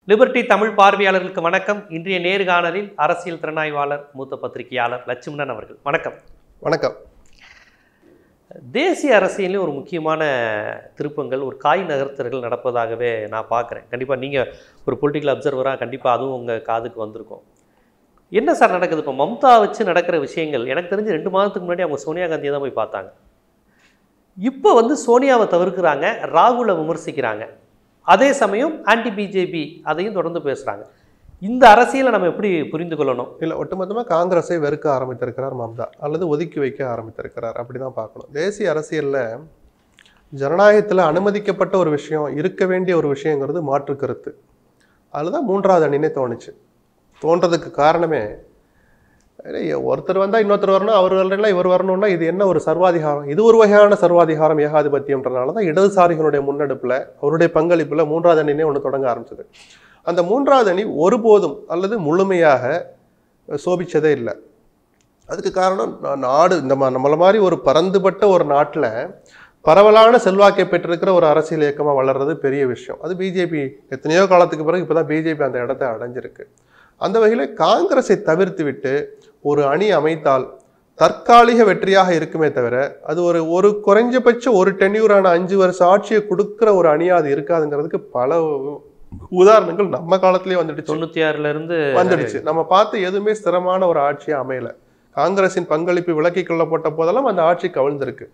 Liberty Tamil பார்வையாளர்களுக்கு வணக்கம் இன்றைய நேர்காணலில் அரசியல் திறனாய்வாளர் மூத்த பத்திரிகையாளர் லட்சுமணன் அவர்கள் வணக்கம் வணக்கம் தேசிய அரசியலில் ஒரு முக்கியமான திருப்பங்கள் ஒரு காய் நகர்த்தல்கள் நடப்பதாகவே நான் பார்க்குறேன் கண்டிப்பாக நீங்கள் ஒரு பொலிட்டிக்கல் அப்சர்வராக கண்டிப்பாக அதுவும் உங்கள் காதுக்கு வந்திருக்கும் என்ன சார் நடக்குது இப்போ மம்தா வச்சு நடக்கிற விஷயங்கள் எனக்கு தெரிஞ்சு ரெண்டு மாதத்துக்கு முன்னாடி அவங்க சோனியா காந்தியை தான் போய் பார்த்தாங்க இப்போ வந்து சோனியாவை தவிர்க்கிறாங்க ராகுலை விமர்சிக்கிறாங்க அதே சமயம் ஆன்டி பிஜேபி அதையும் தொடர்ந்து பேசுகிறாங்க இந்த அரசியலை நம்ம எப்படி புரிந்து கொள்ளணும் இல்லை ஒட்டுமொத்தமாக காங்கிரஸை வெறுக்க ஆரம்பித்திருக்கிறார் மம்தா அல்லது ஒதுக்கி வைக்க ஆரம்பித்திருக்கிறார் அப்படி தான் பார்க்கணும் தேசிய அரசியலில் ஜனநாயகத்தில் அனுமதிக்கப்பட்ட ஒரு விஷயம் இருக்க வேண்டிய ஒரு விஷயங்கிறது மாற்று கருத்து அதில் தான் மூன்றாவது அணினே தோணுச்சு தோன்றதுக்கு காரணமே ஏய், ஒருத்தர் வந்தால் இன்னொருத்தர் வரணும் அவர் வரலாம் இவர் வரணும்னா இது என்ன ஒரு சர்வாதிகாரம் இது ஒரு வகையான சர்வாதிகாரம் ஏகாதிபத்தியம்ன்றனால தான் இடதுசாரிகளுடைய முன்னெடுப்பில் அவருடைய பங்களிப்பில் மூன்றாவது அணினே ஒன்று தொடங்க ஆரம்பிச்சது அந்த மூன்றாவது அணி ஒருபோதும் அல்லது முழுமையாக சோபிச்சதே இல்லை அதுக்கு காரணம் நா- நாடு இந்த மா- நம்மள மாதிரி ஒரு பரந்துபட்ட ஒரு நாட்டில் பரவலான செல்வாக்கை பெற்றிருக்கிற ஒரு அரசியல் இயக்கமாக வளர்றது பெரிய விஷயம் அது பிஜேபி எத்தனையோ காலத்துக்கு பிறகு இப்போ தான் பிஜேபி அந்த இடத்த அடைஞ்சிருக்கு அந்த வகையில் காங்கிரஸை தவிர்த்து விட்டு ஒரு அணி அமைத்தால் தற்காலிக வெற்றியாக இருக்குமே தவிர அது ஒரு ஒரு குறைஞ்சபட்ச ஒரு டென்யூரான அஞ்சு வருஷம் ஆட்சியை கொடுக்குற ஒரு அணியாக அது இருக்காதுங்கிறதுக்கு பல உதாரணங்கள் நம்ம காலத்திலேயே வந்துடுச்சு தொண்ணூற்றி ஆறுலேருந்து வந்துடுச்சு நம்ம பார்த்து எதுவுமே ஸ்திரமான ஒரு ஆட்சியா அமையல காங்கிரசின் பங்களிப்பு விலக்கி கொள்ளப்பட்ட போதெல்லாம் அந்த ஆட்சி கவிழ்ந்திருக்கு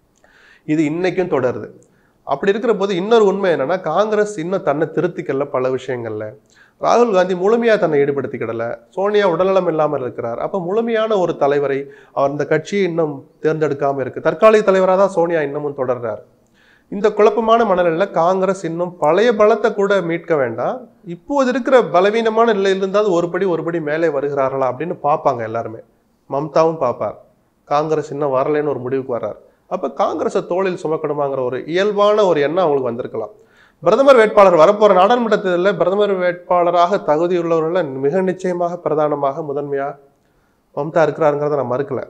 இது இன்னைக்கும் தொடருது அப்படி இருக்கிற போது இன்னொரு உண்மை என்னன்னா காங்கிரஸ் இன்னும் தன்னை திருத்திக்கல பல விஷயங்கள்ல ராகுல் காந்தி முழுமையா தன்னை ஈடுபடுத்திக்கிடல சோனியா உடல்நலம் இல்லாமல் இருக்கிறார் அப்ப முழுமையான ஒரு தலைவரை அவர் அந்த கட்சியை இன்னும் தேர்ந்தெடுக்காம இருக்கு தற்காலிக தலைவராக தான் சோனியா இன்னமும் தொடர்றார் இந்த குழப்பமான மனநிலையில் காங்கிரஸ் இன்னும் பழைய பலத்தை கூட மீட்க வேண்டாம் இப்போது இருக்கிற பலவீனமான நிலையிலிருந்தாவது ஒருபடி ஒருபடி மேலே வருகிறார்களா அப்படின்னு பார்ப்பாங்க எல்லாருமே மம்தாவும் பார்ப்பார் காங்கிரஸ் இன்னும் வரலைன்னு ஒரு முடிவுக்கு வர்றார் அப்போ காங்கிரஸை தோளில் சுமக்கணுமாங்கிற ஒரு இயல்பான ஒரு எண்ணம் அவங்களுக்கு வந்திருக்கலாம் பிரதமர் வேட்பாளர் வரப்போற நாடாளுமன்ற தேர்தலில் பிரதமர் வேட்பாளராக தகுதியுள்ளவர்களில் மிக நிச்சயமாக பிரதானமாக முதன்மையாக மம்தா இருக்கிறாருங்கிறத நான் மறுக்கல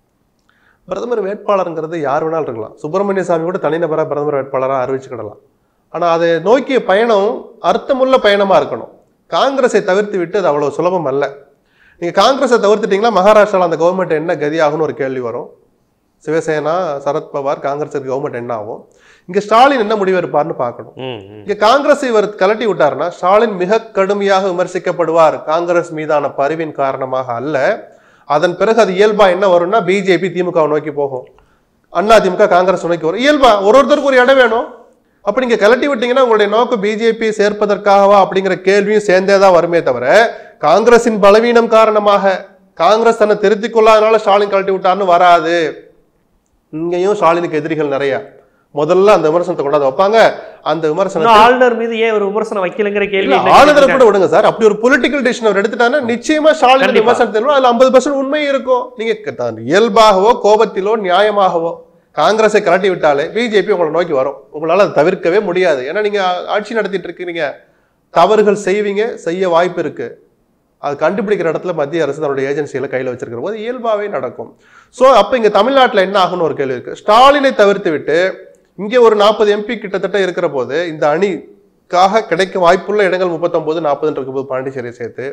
பிரதமர் வேட்பாளருங்கிறது யார் வேணாலும் இருக்கலாம் சுப்பிரமணிய சாமி கூட தனிநபராக பிரதமர் வேட்பாளராக அறிவிச்சுக்கிடலாம் ஆனால் அதை நோக்கிய பயணம் அர்த்தமுள்ள பயணமாக இருக்கணும் காங்கிரஸை தவிர்த்து விட்டு அது அவ்வளோ சுலபம் அல்ல நீங்கள் காங்கிரஸை தவிர்த்துட்டீங்களா மகாராஷ்டிராவில் அந்த கவர்மெண்ட் என்ன கதியாகும்னு ஒரு கேள்வி வரும் சிவசேனா சரத்பவார் காங்கிரஸ் கவர்மெண்ட் என்ன ஆகும் இங்கே ஸ்டாலின் என்ன முடிவு எடுப்பார்னு பார்க்கணும் ம் ம் இங்க காங்கிரஸ் இவர் கலட்டி விட்டாருன்னா ஸ்டாலின் மிக கடுமையாக விமர்சிக்கப்படுவார் காங்கிரஸ் மீதான பரிவின் காரணமாக அல்ல அதன் பிறகு அது இயல்பா என்ன வரும்னா பிஜேபி திமுக வை நோக்கி போகும் அண்ணா திமுக காங்கிரஸ் நோக்கி வரும் இயல்பா ஒரு ஒருத்தருக்கு ஒரு இடம் வேணும் அப்ப நீங்க கலட்டி விட்டீங்கன்னா உங்களுடைய நோக்கம் பிஜேபி சேர்ப்பதற்காகவா அப்படிங்கிற கேள்வியும் சேர்ந்தே தான் வருமே தவிர காங்கிரசின் பலவீனம் காரணமாக காங்கிரஸ் தன்னை திருத்திக் கொள்ளாதனால ஸ்டாலின் கழட்டி விட்டார்னு வராது இங்கேயும் ஸ்டாலினுக்கு எதிரிகள் நிறைய முதல்ல அந்த விமர்சனத்தை கொண்டாந்து வைப்பாங்க அந்த விமர்சனத்தை இன்னும் ஆளுநர் மீது ஏன் ஒரு விமர்சனம் வைக்கலங்கிற கேள்வி இல்ல, இன்னைக்கு ஆளுநரை கேட்கிறாங்க. கூட விடுங்க சார் அப்படி ஒரு பொலிட்டிக்கல் டிசிஷன் அவர் எடுத்துட்டாங்கன்னா நிச்சயமா ஸ்டாலின் கண்டிப்பா. விமர்சனத்தில் வரும். அதுல ஐம்பது பர்சன்ட் உண்மை இருக்கும் நீங்க க- தான் இயல்பாகவோ கோபத்திலோ நியாயமாகவோ காங்கிரஸை கலட்டி விட்டாலே பிஜேபி உங்களை நோக்கி வரும் உங்களால அதை தவிர்க்கவே முடியாது ஏன்னா நீங்க ஆட்சி நடத்திட்டு இருக்கீங்க தவறுகள் செய்வீங்க செய்ய வாய்ப்பு இருக்கு அது கண்டுபிடிக்கிற இடத்துல மத்திய அரசு தன்னுடைய ஏஜென்சிகளை கையில் வச்சிருக்கிற போது இயல்பாகவே நடக்கும் ஸோ அப்போ இங்கே தமிழ்நாட்டில் என்ன ஆகும்னு ஒரு கேள்வி இருக்கு ஸ்டாலினை தவிர்த்து விட்டு இங்கே ஒரு நாற்பது எம்பி கிட்டத்தட்ட இருக்கிற போது இந்த அணிக்காக கிடைக்க வாய்ப்புள்ள இடங்கள் முப்பத்தொம்போது நாற்பதுன்னு இருக்கும்போது பாண்டிச்சேரியை சேர்த்து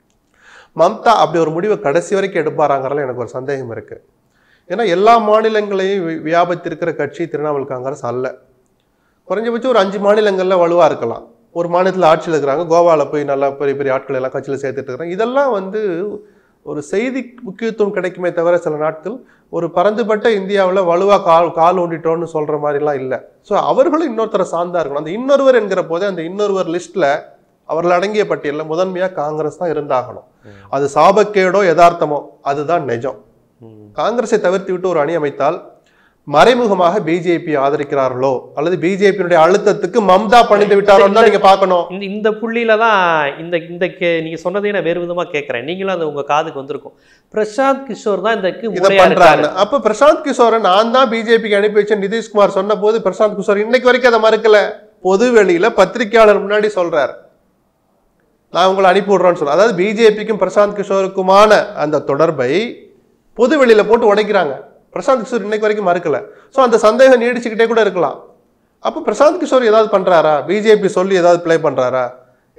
மம்தா அப்படி ஒரு முடிவை கடைசி வரைக்கும் எடுப்பாராங்கிறதுல எனக்கு ஒரு சந்தேகம் இருக்கு ஏன்னா எல்லா மாநிலங்களையும் வி- வியாபித்திருக்கிற கட்சி திரிணாமுல் காங்கிரஸ் அல்ல குறைஞ்சபட்சம் ஒரு அஞ்சு மாநிலங்களில் வலுவாக இருக்கலாம் ஒரு மாநிலத்தில் ஆட்சியில் இருக்கிறாங்க கோவாவில் போய் நல்லா பெரிய பெரிய ஆட்கள் எல்லாம் கட்சியில் சேர்த்துட்டு இருக்கிறாங்க இதெல்லாம் வந்து ஒரு செய்தி முக்கியத்துவம் கிடைக்குமே தவிர சில நாட்கள் ஒரு பரந்துபட்ட இந்தியாவில் வலுவாக கால் கால் ஊண்டிட்டோன்னு சொல்கிற மாதிரிலாம் இல்லை ஸோ அவர்களும் இன்னொருத்தரை சார்ந்தா இருக்கணும் அந்த இன்னொருவர் என்கிற போதே அந்த இன்னொருவர் லிஸ்ட்டில் அவர்கள் அடங்கிய பட்டியலில் முதன்மையாக காங்கிரஸ் தான் இருந்தாகணும் அது சாபக்கேடோ யதார்த்தமோ அதுதான் நிஜம் ம். காங்கிரஸை தவிர்த்து விட்டு ஒரு அணி அமைத்தால் மறைமுகமாக பிஜேபி ஆதரிக்கிறார்களோ அல்லது பிஜேபியினுடைய அழுத்தத்துக்கு மம்தா பணிந்து விட்டாரோ தான் நீங்க பார்க்கணும் இந்த இந்த புள்ளியில தான் இந்த இந்த கே- நீங்க சொன்னதையே நான் வேறு விதமா கேட்கறேன் நீங்களும் அந்த உங்க காதுக்கு வந்திருக்கும் பிரசாந்த் கிஷோர் தான் இதுக்கு இதை மூளையா பண்றாங்க இருக்காரு அப்ப பிரசாந்த் கிஷோரை நான் தான் பிஜேபிக்கு அனுப்பி வச்சேன் நிதிஷ்குமார் சொன்ன போது பிரசாந்த் கிஷோர் இன்னைக்கு வரைக்கும் அதை மறுக்கல பொது வெளியில பத்திரிகையாளர் முன்னாடி சொல்றார் நான் உங்களை அனுப்பி விடுறேன்னு சொல்றேன் அதாவது பிஜேபிக்கும் பிரசாந்த் கிஷோருக்குமான அந்த தொடர்பை பொது வெளியில போட்டு உடைக்கிறாங்க பிரசாந்த் கிஷோர் இன்னைக்கு வரைக்கும் மறுக்கல ஸோ அந்த சந்தேகம் நீடிச்சுக்கிட்டே கூட இருக்கலாம் அப்போ பிரசாந்த் கிஷோர் ஏதாவது பண்றாரா பிஜேபி சொல்லி ஏதாவது ப்ளே பண்றாரா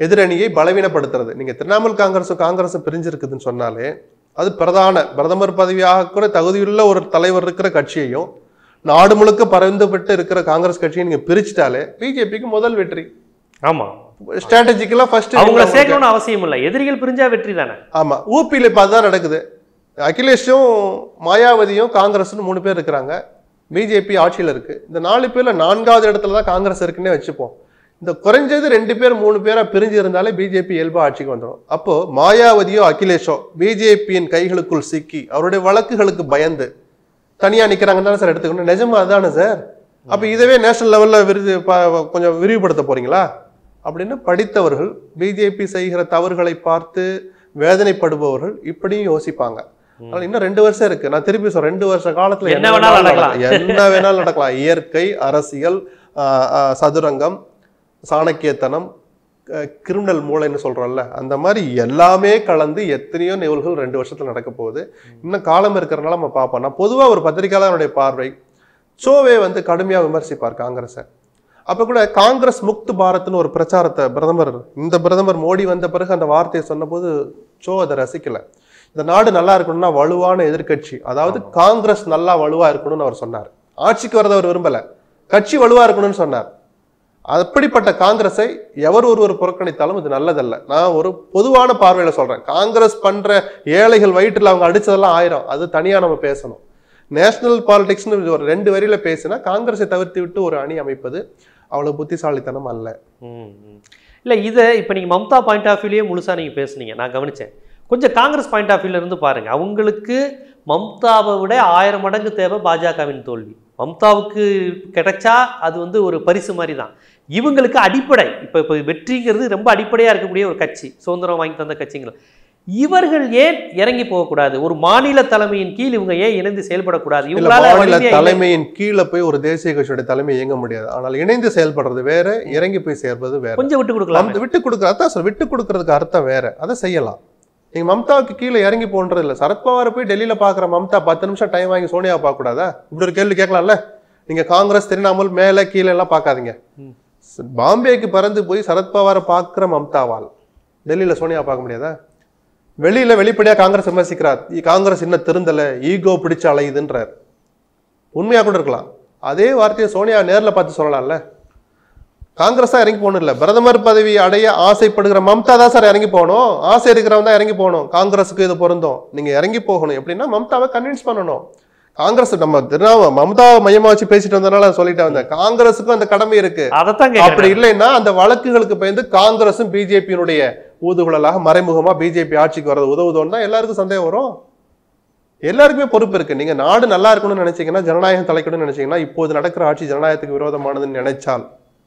எதிரணியை பலவீனப்படுத்துறது நீங்க திரிணாமுல் காங்கிரஸும் காங்கிரஸும் பிரிஞ்சிருக்குதுன்னு சொன்னாலே அது பிரதான பிரதமர் பதவியாக கூட தகுதியுள்ள ஒரு தலைவர் இருக்கிற கட்சியையும் நாடு முழுக்க பறந்துபட்டு இருக்கிற காங்கிரஸ் கட்சியை நீங்க பிரிச்சுட்டாலே பிஜேபிக்கு முதல் வெற்றி ஆமா ஸ்ட்ராட்டஜிக்கலா ஃபர்ஸ்ட் அவங்கள சேர்க்கணும்னு அவசியம் இல்லை எதிரிகள் பிரிஞ்சா வெற்றி தானே ஆமா ஊபியில் இப்போ அதுதான் நடக்குது அகிலேஷும் மாயாவதியும் காங்கிரஸ்னு மூணு பேர் இருக்கிறாங்க பிஜேபி ஆட்சியில் இருக்கு இந்த நாலு பேர்ல நான்காவது இடத்துல தான் காங்கிரஸ் இருக்குன்னே வச்சுப்போம் இந்த குறைஞ்சது ரெண்டு பேர் மூணு பேரா பிரிஞ்சு இருந்தாலே பிஜேபி இயல்பா ஆட்சிக்கு வந்துடும் அப்போ மாயாவதியோ அகிலேஷோ பிஜேபியின் கைகளுக்குள் சிக்கி அவருடைய வழக்குகளுக்கு பயந்து தனியா நிக்கிறாங்கன்னு தானே சார் எடுத்துக்கணும் நிஜமா அதானே சார் அப்ப இதவே நேஷனல் லெவல்ல விருது ப- கொஞ்சம் விரிவுபடுத்த போறீங்களா அப்படின்னு படித்தவர்கள் பிஜேபி செய்கிற தவறுகளை பார்த்து வேதனைப்படுபவர்கள் இப்படியும் யோசிப்பாங்க அதனால இன்னும் ரெண்டு வருஷம் இருக்கு நான் திருப்பி சொல்றேன் ரெண்டு வருஷ காலத்துல என்ன வேணாலும் நடக்கலாம். என்ன வேணாலும் நடக்கலாம் இயற்கை அரசியல் ஆஹ், ஆஹ், சதுரங்கம் சாணக்கியத்தனம் கிரிமினல் மூளைன்னு சொல்றோம்ல அந்த மாதிரி எல்லாமே கலந்து எத்தனையோ நிகழ்வுகள் ரெண்டு வருஷத்துல நடக்க போகுது இன்னும் காலம் இருக்கிறனால நம்ம பார்ப்போம் நான் பொதுவா ஒரு பத்திரிகையாளருடைய பார்வை சோவே வந்து கடுமையா விமர்சிப்பார் காங்கிரஸை அப்ப கூட காங்கிரஸ் முக்த் பாரத்னு ஒரு பிரச்சாரத்தை பிரதமர் இந்த பிரதமர் மோடி வந்த பிறகு அந்த வார்த்தையை சொன்னபோது சோ அதை ரசிக்கல இந்த நாடு நல்லா இருக்கணும்னா வலுவான எதிர்க்கட்சி அதாவது காங்கிரஸ் நல்லா வலுவா இருக்கணும்னு அவர் சொன்னார் ஆட்சிக்கு வரதை அவர் விரும்பல கட்சி வலுவா இருக்கணும்னு சொன்னார் அப்படிப்பட்ட காங்கிரஸை எவர் ஒருவர் புறக்கணித்தாலும் இது நல்லதல்ல நான் ஒரு பொதுவான பார்வையில சொல்றேன் காங்கிரஸ் பண்ற ஏழைகள் வயிற்றுல அவங்க அடிச்சதெல்லாம் ஆயிரம் அது தனியா நம்ம பேசணும் நேஷனல் பாலிடிக்ஸ்னு ஒரு ரெண்டு வரியில பேசினா காங்கிரஸை தவிர்த்து விட்டு ஒரு அணி அமைப்பது அவ்வளவு புத்திசாலித்தனம் அல்ல ம், ம். இல்ல இதை இப்போ நீங்க மம்தா பாயிண்ட் ஆஃப் வியூலயே முழுசா நீங்க பேசுனீங்க நான் கவனிச்சேன் கொஞ்சம் காங்கிரஸ் பாயிண்ட் ஆஃப் வியூல இருந்து பாருங்க அவங்களுக்கு மம்தாவை விட ஆயிரம் மடங்கு தேவை பாஜகவின் தோல்வி மம்தாவுக்கு கிடைச்சா அது வந்து ஒரு பரிசு மாதிரி தான் இவங்களுக்கு அடிப்படை இப்போ இப்போ வெற்றிங்கிறது ரொம்ப அடிப்படையா இருக்கக்கூடிய ஒரு கட்சி சுதந்திரம் வாங்கி தந்த கட்சிங்கள் இவர்கள் ஏன் இறங்கி போகக்கூடாது ஒரு மாநில தலைமையின் கீழ் இவங்க ஏன் இணைந்து செயல்படக்கூடாது இல்ல இவங்களால மாநில வலிமையா இல்லை. தலைமையின் கீழே போய் ஒரு தேசிய கட்சியோட தலைமை இயங்க முடியாது ஆனால் இணைந்து செயல்படுறது வேற இறங்கி போய் சேர்வது வேற கொஞ்சம் விட்டு கொடுக்கலாம் மம்த- விட்டு கொடுக்குற அதான் சார் விட்டு கொடுக்கறதுக்கு அர்த்தம் வேற அதை செய்யலாம் நீங்க மம்தாவுக்கு கீழே இறங்கி போன்றது இல்ல சரத்பவாரை போய் டெல்லியில பாக்குற மம்தா பத்து நிமிஷம் டைம் வாங்கி சோனியா பார்க்க கூடாதா இப்படி ஒரு கேள்வி கேட்கலாம்ல நீங்க காங்கிரஸ் திரிணாமுல் மேல கீழே எல்லாம் பார்க்காதீங்க ம். ச- பாம்பேக்கு பறந்து போய் சரத்பவாரை பார்க்குற மம்தாவால் டெல்லியில சோனியா பார்க்க முடியாதா வெளியில வெளிப்படையா காங்கிரஸ் விமர்சிக்கிறார் இ- காங்கிரஸ் இன்னும் திருந்தல ஈகோ பிடிச்சு அலையுதுன்றார் உண்மையா கூட இருக்கலாம் அதே வார்த்தையை சோனியா நேர்ல பார்த்து சொல்லலாம்ல காங்கிரஸ் தான் இறங்கி போகணும் இல்ல பிரதமர் பதவி அடைய ஆசைப்படுகிற மம்தா தான் சார் இறங்கி போகணும் ஆசை இருக்கிறவன் தான் இறங்கி போகணும் காங்கிரஸுக்கு இது பொருந்தும் நீங்க இறங்கி போகணும் எப்படின்னா மம்தாவை கன்வின்ஸ் பண்ணணும் காங்கிரஸ் நம்ம திருநாம மம்தாவை மையமா வச்சு பேசிட்டு வந்தனால சொல்லிட்டு வந்தேன் காங்கிரஸுக்கும் அந்த கடமை இருக்கு அதைத்தான் அப்படி கேட்குறேன் இல்லைன்னா அந்த வழக்குகளுக்கு பயந்து காங்கிரஸும் பிஜேபியினுடைய ஊதுகுழலாக மறைமுகமா பிஜேபி ஆட்சிக்கு வர்றது உதவுதோன்னு தான் எல்லாருக்கும் சந்தேகம் வரும் எல்லாருக்குமே பொறுப்பு இருக்கு நீங்க நாடு நல்லா இருக்கணும்னு நினைச்சீங்கன்னா ஜனநாயகம் தலைக்கணும்னு நினைச்சீங்கன்னா இப்போது நடக்கிற ஆட்சி ஜனநாயகத்துக்கு விரோதமானதுன்னு நினைச்சால்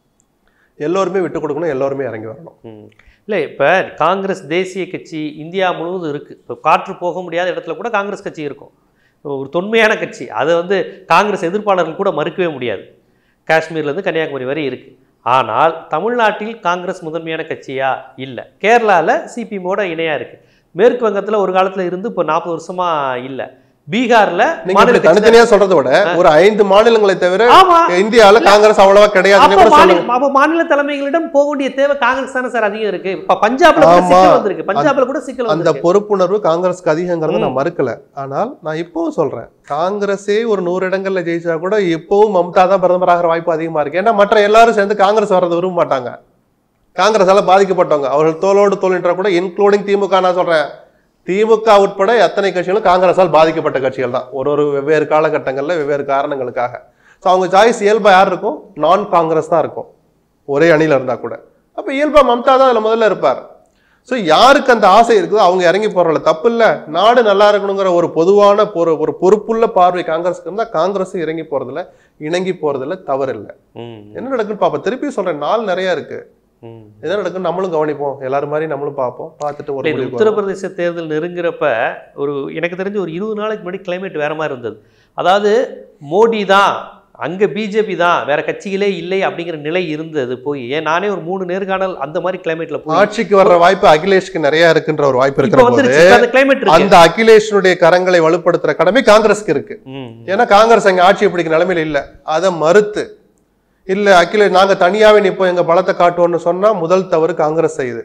எல்லோருமே விட்டு கொடுக்கணும் எல்லோருமே இறங்கி வரணும் ம். இல்லை இப்போ காங்கிரஸ் தேசிய கட்சி இந்தியா முழுவதும் இருக்குது இப்போ காற்று போக முடியாத இடத்துல கூட காங்கிரஸ் கட்சி இருக்கும் ஒரு தொன்மையான கட்சி அதை வந்து காங்கிரஸ் எதிர்ப்பாளர்கள் கூட மறுக்கவே முடியாது காஷ்மீர்லேருந்து கன்னியாகுமரி வரை இருக்குது ஆனால் தமிழ்நாட்டில் காங்கிரஸ் முதன்மையான கட்சியா இல்லை கேரளாவில் சிபிஎம்மோட இணையாக இருக்குது மேற்கு வங்கத்தில் ஒரு காலத்தில் இருந்து இப்போ நாற்பது வருஷமா இல்லை பீகாரில் நீங்க இப்படி தனித்தனியா சொல்றதை விட ஒரு ஐந்து மாநிலங்களை தவிர ஆமாம் இந்தியால காங்கிரஸ் அவ்வளவா கிடையாதுன்னு அப்ப கூட மாநில சொல்லுங்க அப்ப மாநில தலைமைகளிடம் போக வேண்டிய தேவை காங்கிரஸ் தானே சார் அதிகம் இருக்கு இப்ப பஞ்சாப்ல கூட ஆமா. சிக்கல் வந்திருக்கு பஞ்சாப்ல கூட சிக்கல் அந்த வந்திருக்கு பொறுப்புணர்வு காங்கிரஸ்க்கு அதிகங்கிறத நான் மறுக்கல ஆனால் நான் இப்பவும் சொல்றேன் காங்கிரஸே ஒரு நூறு இடங்கள்ல ஜெயிச்சா கூட இப்பவும் மம்தா தான் பிரதமராகிற வாய்ப்பு அதிகமா இருக்கு ஏன்னா மற்ற எல்லாரும் சேர்ந்து காங்கிரஸ் வர்றதை விரும்ப மாட்டாங்க காங்கிரஸால பாதிக்கப்பட்டவங்க அவர்கள் தோளோடு தோல்ன்ற கூட இன்க்ளூடிங் திமுக நான் சொல்றேன் திமுக உட்பட எத்தனை கட்சிகளும் காங்கிரஸால் பாதிக்கப்பட்ட கட்சிகள் தான் ஒரு ஒரு வெவ்வேறு காலகட்டங்கள்ல வெவ்வேறு காரணங்களுக்காக ஸோ அவங்க சாய்ஸ் இயல்பா யார் இருக்கும் நான் காங்கிரஸ் தான் இருக்கும் ஒரே அணியில இருந்தா கூட அப்ப இயல்பா மம்தா தான் அதுல முதல்ல இருப்பார் ஸோ யாருக்கு அந்த ஆசை இருக்குதோ அவங்க இறங்கி போறல தப்பு இல்ல நாடு நல்லா இருக்கணுங்கிற ஒரு பொதுவான ஒரு ஒரு பொறுப்புள்ள பார்வை காங்கிரஸ்க்கு இருந்தா காங்கிரஸ் இறங்கி போறதுல இணங்கி போறதுல தவறு இல்லை ம், என்ன நடக்குன்னு பார்ப்போம் திருப்பி சொல்றேன் நாள் நிறைய இருக்கு ம். என்ன நடக்குன்னு நம்மளும் கவனிப்போம் எல்லாரும் மாதிரி நம்மளும் பார்ப்போம் பார்த்துட்டு ஒரு இல்ல, இது முடிவுக்கு வருவோம். உத்தரப்பிரதேச தேர்தல் நெருங்குறப்ப ஒரு எனக்கு தெரிஞ்சு ஒரு இருபது நாளைக்கு முன்னாடி கிளைமேட் வேற மாதிரி இருந்தது அதாவது மோடி தான் அங்க பிஜேபி தான் வேற கட்சிகளே இல்லை அப்படிங்கிற நிலை இருந்தது போய் ஏன் நானே ஒரு மூணு நேர்காணல் அந்த மாதிரி கிளைமேட்ல போய் ஆட்சிக்கு வர்ற வாய்ப்பு அகிலேஷ்க்கு நிறைய இருக்குன்ற ஒரு வாய்ப்பு இப்ப இருக்கிற போது வந்துருச்சு இப்ப அந்த கிளைமேட் இருக்கு அந்த அகிலேஷனுடைய கரங்களை வலுப்படுத்துற கடமை காங்கிரஸ்க்கு இருக்கு ம், ஏன்னா காங்கிரஸ் அங்க ஆட்சி பிடிக்கிற நிலைமையில இல்ல அதை மறுத்து இல்ல அகில நாங்க தனியாவே நிப்போம் எங்க பலத்தை காட்டுவோம்னு சொன்னா முதல் தவறு காங்கிரஸ் செய்யுது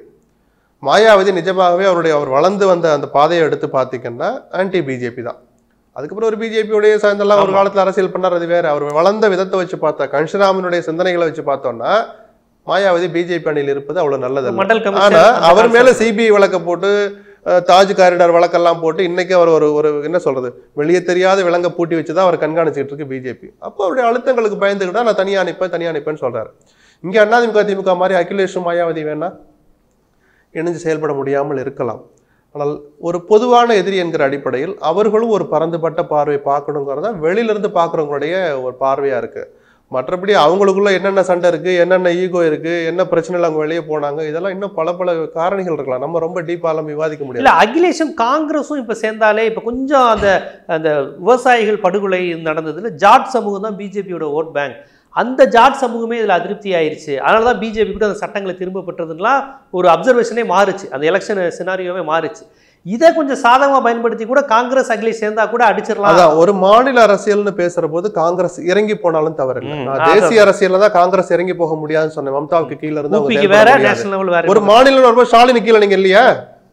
மாயாவதி நிஜமாகவே அவருடைய அவர் வளர்ந்து வந்த அந்த பாதையை எடுத்து பார்த்தீங்கன்னா ஆன்டி பிஜேபி தான் அதுக்கப்புறம் ஒரு பிஜேபியுடைய சார்ந்தெல்லாம் ஒரு காலத்துல அரசியல் பண்ணார் அது வேற அவர் வளர்ந்த விதத்தை வச்சு பார்த்தா கன்ஷராமனுடைய சிந்தனைகளை வச்சு பார்த்தோம்னா மாயாவதி பிஜேபி அணியில் இருப்பது அவ்வளவு நல்லது மண்டல் ஆனா கமிஷன் அவர் மேல சிபிஐ வழக்க போட்டு அஹ், தாஜ் காரிடார் வழக்கெல்லாம் போட்டு இன்னைக்கு அவர் ஒரு ஒரு என்ன சொல்றது வெளியே தெரியாத விலங்க பூட்டி வச்சு தான் அவர் கண்காணிச்சுட்டு இருக்கு பிஜேபி அப்போ அவருடைய அழுத்தங்களுக்கு பயந்துக்கிட்டா நான் தனியா அனுப்பேன் தனியா அனுப்பேன்னு சொல்றாரு இங்க அண்ணாதிமுக திமுக மாதிரி அகிலேஷும் மாயாவதி வேணா இணைஞ்சு செயல்பட முடியாமல் இருக்கலாம் ஆனால் ஒரு பொதுவான எதிரி என்கிற அடிப்படையில் அவர்களும் ஒரு பரந்துபட்ட பார்வை பார்க்கணுங்கிறது தான் வெளியிலிருந்து பார்க்குறவங்களுடைய ஒரு பார்வையா இருக்கு மற்றபடி அவங்களுக்குள்ள என்னென்ன சண்டை இருக்கு என்னென்ன ஈகோ இருக்கு என்ன பிரச்சனைகள் அவங்க வெளியே போனாங்க இதெல்லாம் இன்னும் பல பல காரணிகள் இருக்கலாம் நம்ம ரொம்ப டீப்பாலாம் விவாதிக்க முடியாது இல்ல அகிலேஷும் காங்கிரஸும் இப்ப சேர்ந்தாலே இப்ப கொஞ்சம் அந்த அந்த விவசாயிகள் படுகொலை நடந்ததுல ஜாட் சமூகம் தான் பிஜேபியோட ஓட் பேங்க் அந்த ஜாட் சமூகமே இதுல அதிருப்தி ஆயிருச்சு அதனால தான் பிஜேபி கூட அந்த சட்டங்களை திரும்ப பெற்றதுலாம் ஒரு அப்சர்வேஷனே மாறுச்சு அந்த எலெக்ஷன் சினாரியோவே மாறுச்சு இதை கொஞ்சம் சாதகமா பயன்படுத்தி கூட காங்கிரஸ் அகிலேஷ் சேர்ந்தா கூட அடிச்சிடலாம் அதான் ஒரு மாநில அரசியல்னு பேசுற போது காங்கிரஸ் இறங்கி போனாலும் தவறில்லை ம், நான் அதான். தேசிய அரசியல்ல தான் காங்கிரஸ் இறங்கி போக முடியாதுன்னு சொன்னேன் மம்தாவுக்கு கீழ இருந்து அவங்க ஊபிக்கு செயல்பட வேற முடியாது. நேஷனல் லெவல் வேற ஒரு மாநிலம் வரும்போது ஸ்டாலின் கீழே நீங்க இல்லையா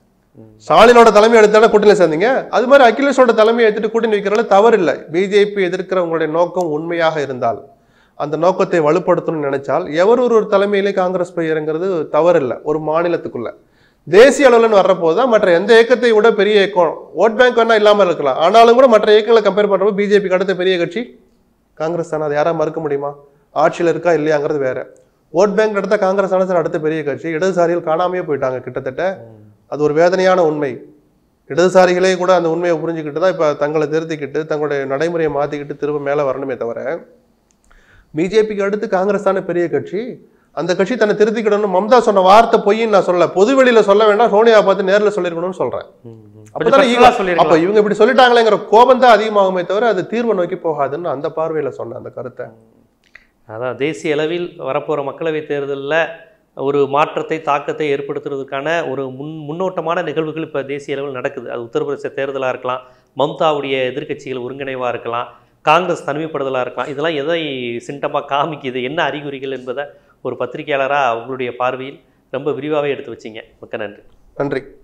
ஸ்டாலினோட தலைமை எடுத்தாலும் கூட்டணி சேர்ந்தீங்க அது மாதிரி அகிலேஷோட தலைமையை எடுத்துட்டு கூட்டணி வைக்கிறதுல தவறு இல்லை பிஜேபி எதிர்க்கிறவங்களுடைய நோக்கம் உண்மையாக இருந்தால் அந்த நோக்கத்தை வலுப்படுத்தணும்னு நினைச்சால் எவர் ஒரு ஒரு தலைமையிலே காங்கிரஸ் போய் இறங்குறது தவறு இல்லை ஒரு மாநிலத்துக்குள்ள தேசிய அளவுலன்னு வர்றப்போ தான் மற்ற எந்த இயக்கத்தை விட பெரிய இயக்கம் ஓட் பேங்க் வேணா இல்லாம இருக்கலாம் ஆனாலும் கூட மற்ற இயக்கங்களை கம்பேர் பண்றப்போ பிஜேபிக்கு அடுத்த பெரிய கட்சி காங்கிரஸ் தானே அதை யாரா மறுக்க முடியுமா ஆட்சியில் இருக்கா இல்லையாங்கிறது வேற ஓட் பேங்க் எடுத்தா காங்கிரஸ் தானே சார் அடுத்த பெரிய கட்சி இடதுசாரிகள் காணாமையே போயிட்டாங்க கிட்டத்தட்ட அது ஒரு வேதனையான உண்மை இடதுசாரிகளே கூட அந்த உண்மையை புரிஞ்சுக்கிட்டு தான் இப்போ தங்களை திருத்திக்கிட்டு தங்களுடைய நடைமுறையை மாற்றிக்கிட்டு திரும்ப மேலே வரணுமே தவிர பிஜேபிக்கு அடுத்து காங்கிரஸ் தானே பெரிய கட்சி அந்த கட்சி தன்னை திருத்திக்கிடணும் மம்தா சொன்ன வார்த்தை பொய்ன்னு நான் சொல்லல பொது வெளியில சொல்ல வேண்டாம் சோனியா பார்த்து நேர்ல சொல்லிருக்கணும்னு சொல்றேன் கொஞ்சம் அப்பதானே personal ஆ ஈகோ- அப்ப சொல்லிருக்கலாம். இவங்க இப்படி சொல்லிட்டாங்களேங்கிற கோபம் தான் அதிகமாகுமே தவிர அது தீர்வை நோக்கி போகாதுன்னு அந்த பார்வையில சொன்னேன் அந்த கருத்தை அதான் தேசிய அளவில் வரப்போகிற மக்களவைத் தேர்தலில் ஒரு மாற்றத்தை தாக்கத்தை ஏற்படுத்துறதுக்கான ஒரு முன் முன்னோட்டமான நிகழ்வுகள் இப்போ தேசிய அளவில் நடக்குது அது உத்தரப்பிரதேச தேர்தலாக இருக்கலாம் மம்தாவுடைய எதிர்க்கட்சிகள் ஒருங்கிணைவாக இருக்கலாம் காங்கிரஸ் தனிமைப்படுதலாக இருக்கலாம் இதெல்லாம் எதை சிண்டமாக காமிக்குது என்ன அறிகுறிகள் என்பதை ஒரு பத்திரிகையாளராக உங்களுடைய பார்வையில் ரொம்ப விரிவாகவே எடுத்து வச்சிங்க மிக்க நன்றி நன்றி